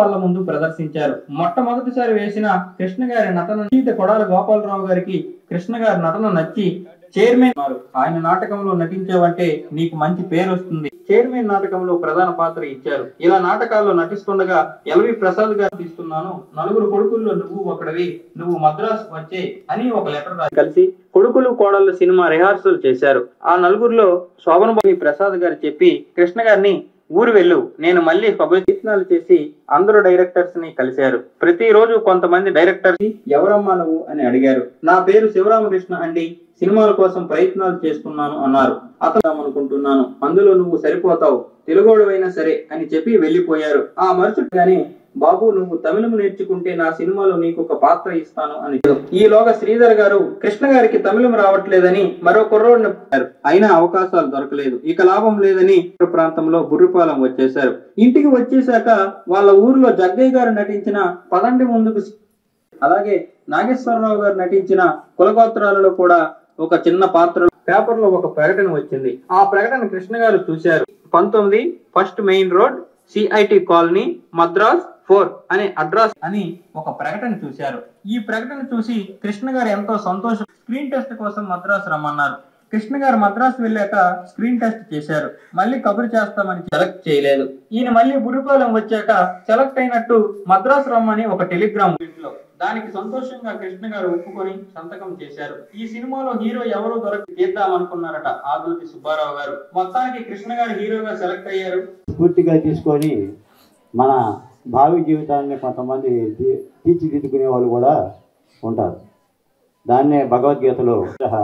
వాళ్ళ ముందు ప్రదర్శించారు మొట్టమొదటిసారి వేసిన కృష్ణ గారి నటన జీవిత కొడాల గోపాలరావు గారికి కృష్ణ గారి నటన నచ్చి చైర్మన్ అన్నారు. ఆయన నాటకంలో నటించావంటే నీకు మంచి పేరు వస్తుంది చైర్మన్ నాటకంలో ప్రధాన పాత్ర ఇచ్చారు ఇలా నాటకాల్లో నటిస్తుండగా ఎల్వి ప్రసాద్ గారు తీస్తున్నాను నలుగురు కొడుకుల్లో నువ్వు ఒకడివి నువ్వు మద్రాసు వచ్చే అని ఒక లెటర్ రాసి కలిసి కొడుకులు కోడళ్ళు సినిమా రిహార్సల్ చేశారు ఆ నలుగురిలో శోభనబాబు ప్రసాద్ గారు చెప్పి కృష్ణ గారిని ఊరు వెళ్ళు నేను మళ్ళీ ప్రయత్నాలు చేసి అందరూ డైరెక్టర్స్ ని కలిశారు ప్రతిరోజు కొంతమంది డైరెక్టర్స్ ఎవరమ్మా నువ్వు అని అడిగారు నా పేరు శివరామకృష్ణ అండి సినిమాల కోసం ప్రయత్నాలు చేస్తున్నాను అన్నారు అతను అనుకుంటున్నాను అందులో నువ్వు సరిపోతావు తెలుగోడువైనా సరే అని చెప్పి వెళ్ళిపోయారు ఆ మరుసటిగానే బాబు నువ్వు తమిళం నేర్చుకుంటే నా సినిమాలో నీకు ఒక పాత్ర ఇస్తాను అని ఈలోగా శ్రీధర్ గారు కృష్ణ గారికి తమిళం రావట్లేదని మరో కుర్రోడిని పెట్టారు. అయినా అవకాశాలు దొరకలేదు ఇక లాభం లేదని ప్రాంతంలో బుర్రిపాలెం వచ్చేశారు ఇంటికి వచ్చేశాక వాళ్ళ ఊర్లో జగ్గయ్య గారు నటించిన పదండి ముందుకు అలాగే నాగేశ్వరరావు గారు నటించిన కులగోత్రాలలో కూడా ఒక చిన్న పాత్ర పేపర్ లో ఒక ప్రకటన వచ్చింది ఆ ప్రకటన కృష్ణ గారు చూశారు పంతొమ్మిది first main road CIT colony Madras four అనే అడ్రస్ అని ఒక ప్రకటన చూశారు ఈ ప్రకటన చూసి కృష్ణ గారు ఎంతో సంతోషం స్క్రీన్ టెస్ట్ కోసం మద్రాసు రమ్మన్నారు కృష్ణ గారు మద్రాసు వెళ్ళాక స్క్రీన్ టెస్ట్ చేశారు మళ్ళీ కబురు చేస్తామని సెలెక్ట్ చేయలేదు ఈయన మళ్ళీ బుర్రిపాలెం వచ్చాక సెలెక్ట్ అయినట్టు మద్రాసు రమ్మని ఒక టెలిగ్రామ్ ఇంట్లో దానికి సంతోషంగా కృష్ణ గారు ఒప్పుకొని సంతకం చేశారు ఈ సినిమాలో హీరో ఎవరో దొరికి తీద్దాం అనుకున్నారట ఆదుర్తి సుబ్బారావు గారు మొత్తానికి కృష్ణ గారు హీరోగా సెలెక్ట్ అయ్యారు స్ఫూర్తిగా తీసుకొని మన భావి జీవితాన్ని కొంతమంది తీ- తీర్చిదిద్దుకునే వాళ్ళు కూడా ఉంటారు దాన్నే భగవద్గీతలో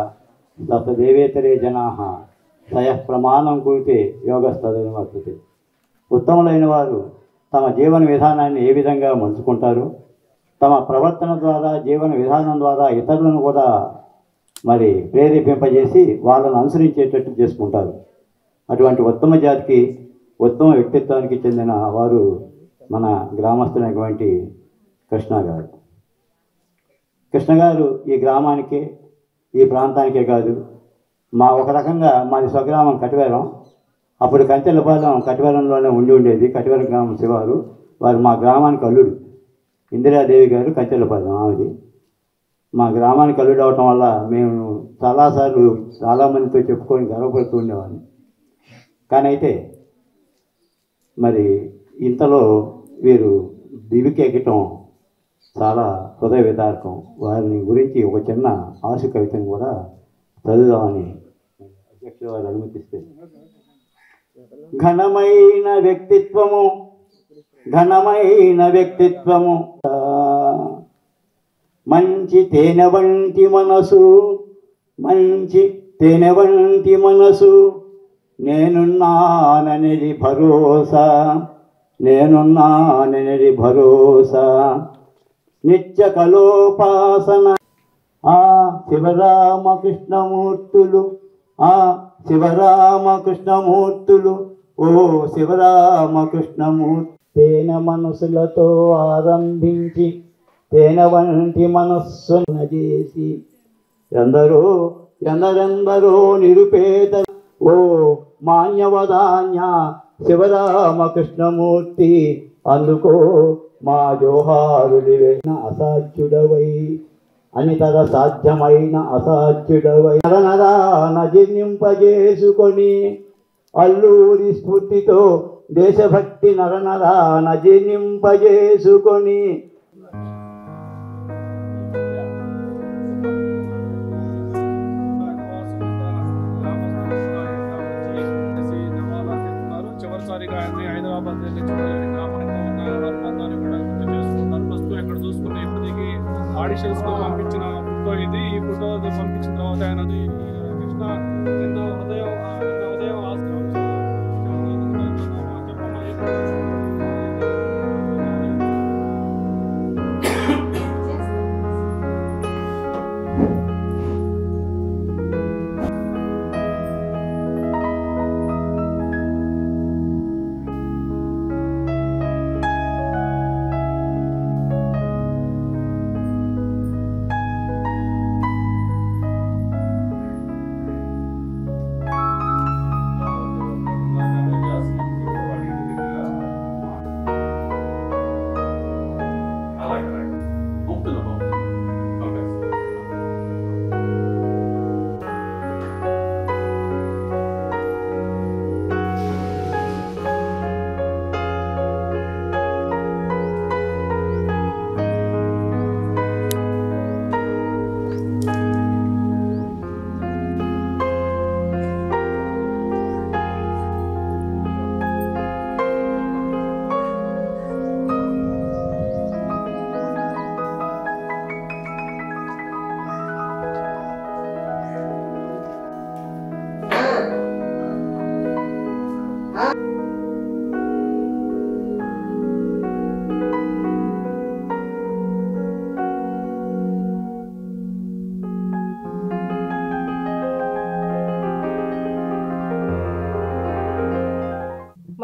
దత్తదేవేతరే జనా సయ ప్రమాణం కూడితే యోగస్తదని వర్తతే ఉత్తములైన వారు తమ జీవన విధానాన్ని ఏ విధంగా మలుచుకుంటారు తమ ప్రవర్తన ద్వారా జీవన విధానం ద్వారా ఇతరులను కూడా మరి ప్రేరేపింపజేసి వాళ్ళను అనుసరించేటట్టు చేసుకుంటారు అటువంటి ఉత్తమ జాతికి ఉత్తమ వ్యక్తిత్వానికి చెందిన వారు మన గ్రామస్తులైనటువంటి కృష్ణ గారు కృష్ణ గారు ఈ గ్రామానికే ఈ ప్రాంతానికే కాదు మా ఒక రకంగా మాది స్వగ్రామం కటివేరం అప్పుడు కంచెలపాలెం కటివేరంలోనే ఉండి ఉండేది కటివేరం గ్రామం శివారు వారు మా గ్రామానికి అల్లుడు ఇందిరాదేవి గారు కంచెలపాలెం ఆమెది మా గ్రామానికి అల్లుడు అవటం వల్ల మేము చాలాసార్లు చాలామందితో చెప్పుకొని గర్వపడుతూ ఉండేవాడిని కానీ అయితే మరి ఇంతలో వీరు దివికి ఎక్కటం చాలా హృదయ విదారకం వారిని గురించి ఒక చిన్న ఆశు కవితను కూడా చదువుదామని అధ్యక్షుడు వారు అనుమతిస్తే ఘనమైన వ్యక్తిత్వము ఘనమైన వ్యక్తిత్వము మంచి తేనె వంటి మనసు మంచి తేనె వంటి మనసు నేనున్నాననేది భరోసా నేనున్నాననేది భరోసా నిత్య కలోపాసన ఆ శివరామకృష్ణమూర్తులు ఆ శివరామకృష్ణమూర్తులు ఓ శివరామకృష్ణమూర్తి తేన మనసులతో ఆరంభించి తేన వంటి మనస్సున చేసి ఎందరో ఎందరెందరో నిరుపేద ఓ మాన్యవదాన్య శివరామకృష్ణమూర్తి అందుకో మా జోహారులివైన అసాధ్యుడవై అనితర సాధ్యమైన అసాధ్యుడవై నరనరాన జీర్ణింపజేసుకొని అల్లూరి స్ఫూర్తితో దేశభక్తి నరనరాన జీర్ణింపజేసుకొని చివరిసారిగా ఆయన్ని హైదరాబాద్ వెళ్ళి చూడలేని గ్రామానికి ఉన్న ప్రాంతాన్ని కూడా గుర్తు చేసుకుంటారు ప్రస్తుతం ఇక్కడ చూసుకున్న ఇప్పటికి ఆడిషన్స్ లో పంపించిన ఫోటో ఇది ఈ ఫోటో పంపించిన తర్వాత ఆయన కృష్ణ నిన్న ఉదయం ఆ, నిన్న ఉదయం ఆస్కారం ఆ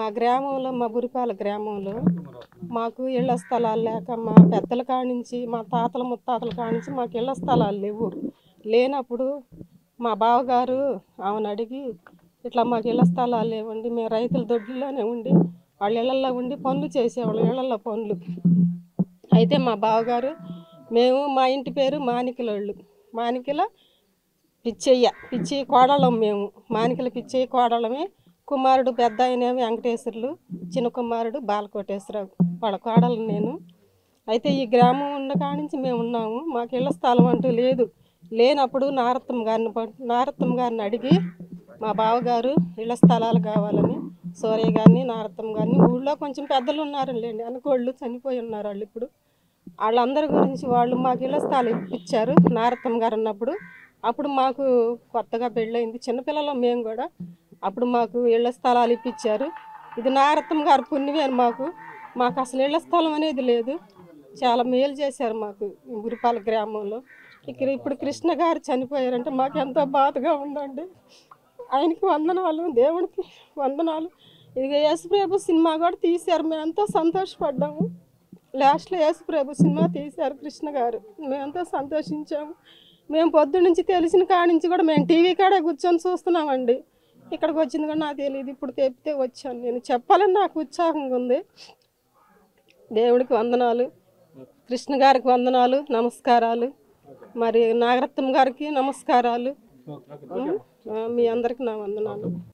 మా గ్రామంలో మా బురిపాల గ్రామంలో మాకు ఇళ్ల స్థలాలు లేక మా పెద్దల కానించి మా తాతల ముత్తాతల కానించి మాకు ఇళ్ల స్థలాలు లేవు లేనప్పుడు మా బావగారు ఆమెను అడిగి ఇట్లా మాకు ఇళ్ల స్థలాలు లేవండి మేము రైతుల దొడ్డిలోనే ఉండి వాళ్ళ ఇళ్లలో ఉండి పనులు చేసేవాళ్ళం ఇళ్లలో పనులు అయితే మా బావగారు మేము మా ఇంటి పేరు మానికలోళ్ళు మానికల పిచ్చయ్య పిచ్చి కోడళ్ళం మేము మానికల పిచ్చయ్య కోడళ్ళమే కుమారుడు పెద్ద ఆయనేమి వెంకటేశ్వర్లు చిన్న కుమారుడు బాలకోటేశ్వరరావు వాళ్ళ కోడలు నేను అయితే ఈ గ్రామం ఉన్న కానించి మేము ఉన్నాము మాకు ఇళ్ల స్థలం అంటూ లేదు లేనప్పుడు నారత్తం గారిని ప- నారత్తం గారిని అడిగి మా బావగారు ఇళ్ల స్థలాలు కావాలని సూర్య గారిని నారత్తం గారిని ఊళ్ళో కొంచెం పెద్దలు ఉన్నారులేండి అనుకోళ్ళు చనిపోయి ఉన్నారు వాళ్ళు ఇప్పుడు వాళ్ళందరి గురించి వాళ్ళు మాకు ఇళ్ల స్థలం ఇప్పించారు నారత్తం గారు ఉన్నప్పుడు అప్పుడు మాకు కొత్తగా పెళ్ళయింది చిన్నపిల్లలు మేము కూడా అప్పుడు మాకు ఇళ్ల స్థలాలు ఇప్పించారు ఇది నారత్తం గారు పుణ్యమే అని మాకు మాకు అసలు ఇళ్ల స్థలం అనేది లేదు చాలా మేలు చేశారు మాకు ఈ గురిపాల గ్రామంలో ఇక్కడ ఇప్పుడు కృష్ణ గారు చనిపోయారంటే మాకు ఎంతో బాధగా ఉందండి ఆయనకి వందనాలు దేవుడికి వందనాలు ఇదిగో యేసుప్రభు సినిమా కూడా తీశారు మేము ఎంతో సంతోషపడ్డాము లాస్ట్లో యేసుప్రభు సినిమా తీశారు కృష్ణ గారు మేము ఎంతో సంతోషించాము మేము పొద్దు నుంచి తెలిసిన కాడి నుంచి కూడా మేము టీవీ కాడే కూర్చొని చూస్తున్నామండి ఇక్కడికి వచ్చింది కూడా నాకు తెలియదు ఇప్పుడు తెప్పితే వచ్చాను నేను చెప్పాలని నాకు ఉత్సాహంగా ఉంది దేవుడికి వందనాలు కృష్ణ గారికి వందనాలు నమస్కారాలు మరి నాగరత్నం గారికి నమస్కారాలు ఉం? ఆ, మీ అందరికి నా వందనాలు